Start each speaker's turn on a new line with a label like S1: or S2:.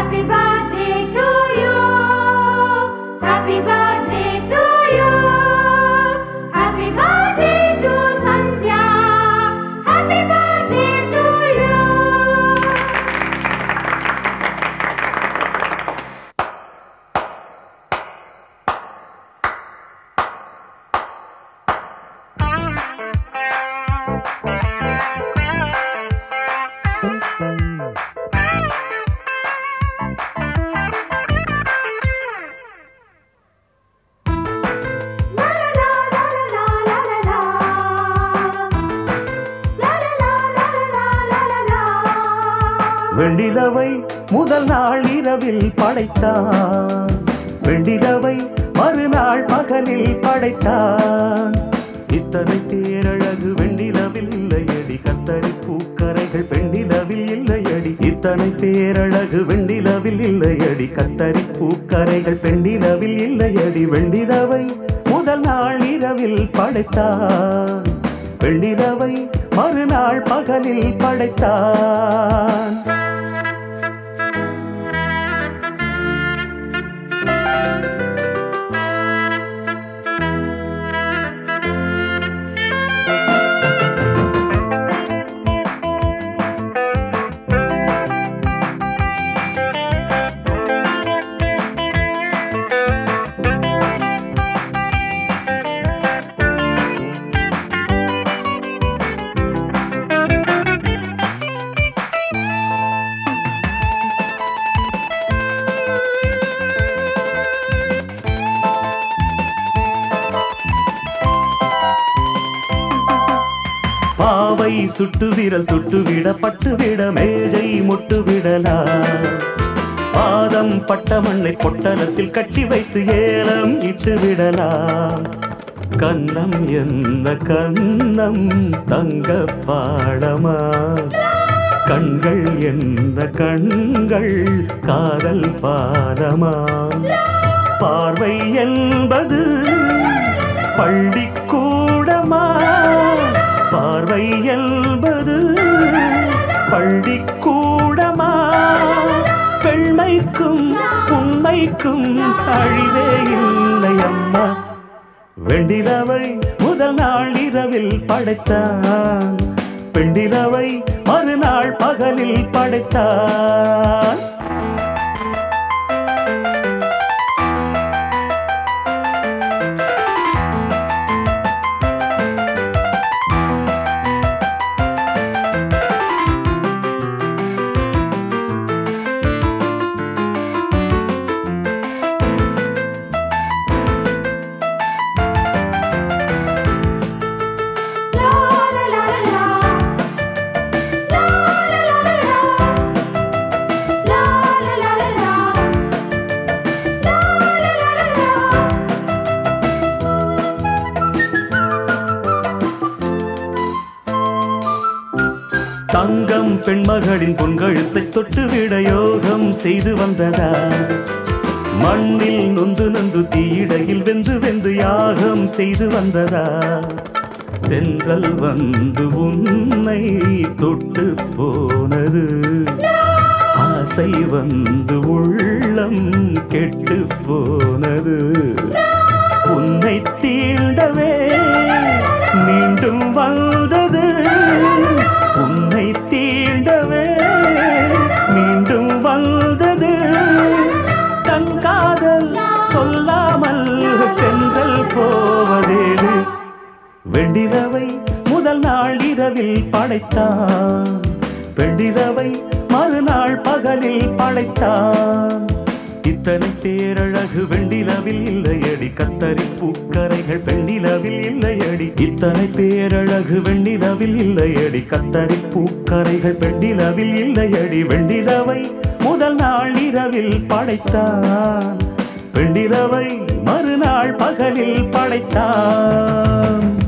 S1: Happy birthday to you. Happy birthday to you. Happy birthday to Sandhya. Happy birthday to you. La la la la la la la la. La la la la la la la la.
S2: வெண்ணிலவை முதல் நாள் இரவில் படைத்தான் வெண்ணிலவை மறுநாள் பகலில் படைத்தான் இத்தனை பேரழகு வெண்ணிலவில் இல்லையடி கத்தரி பூக்கரைகள் பெண்ணிலவில் இல்லையடி இத்தனை பேரழகு வெண்ணிலவில் இல்லையடி கத்தரி பூக்கரைகள் பெண்ணிலவில் இல்லையடி வெண்ணிலவை முதல் நாள் இரவில் படைத்தான் வெண்ணிலவை மறுநாள் பகலில் படைத்தான் பாவை சுட்டு விரல் தொட்டு விட பட்டு விட மேஜை முட்டு விடலாம் பாதம் பட்ட மண்ணை பொட்டலத்தில் கட்டி வைத்து ஏலம் இட்டு விடலாம் கண்ணம் என்ன கண்ணம் தங்க பாடமா கண்கள் என்ன கண்கள் காதல் பாடமா பார்வை என்பது பள்ளிக்கூடமா பார்வை என்பது பள்ளிக்கூடமா பெண்மைக்கும் உண்மைக்கும் அழிவே இல்லை அம்மா வெண்டிலவை முதல் நாள் இரவில் படைத்தான் பெண்டிலவை மறுநாள் பகலில் படைத்தான்
S1: La la la la la. La la la la la. La la la la la. La la la la la.
S2: தங்கம் பெண்மகளின் பொன்கழுத்தை தொட்டுவிட யோகம் செய்து வந்ததா மண்ணில் நொந்து நொந்து தீயிடையில் வெந்து வெந்து யாகம் செய்து வந்ததா தென்றல் வந்து உன்னை தொட்டு போனது ஆசை வந்து உள்ளம் கெட்டு போனது உன்னை தீண்டவே மீண்டும் வந்தது உன்னை தீண்டவே மீண்டும் வந்தது தன் காதல் சொல்லாமல் தென்றல் போவதேது வெண்டிரவை முதல் நாள் இரவில் படைத்தான் வெண்டிரவை மறுநாள் பகலில் படைத்தான் இத்தனை பேரழகு வெண்டிலவில் இல்லையடி கத்தரி பூக்கரைகள் பெண்ணிலவில் இல்லையடி இத்தனை பேரழகு வெண்ணிலவில் இல்லையடி கத்தரி பூக்கரைகள் பெண்ணிலவில் இல்லையடி வெண்டிலவை முதல் நாள் இரவில் படைத்தான் வெண்டிலவை மறுநாள் பகலில் படைத்தான்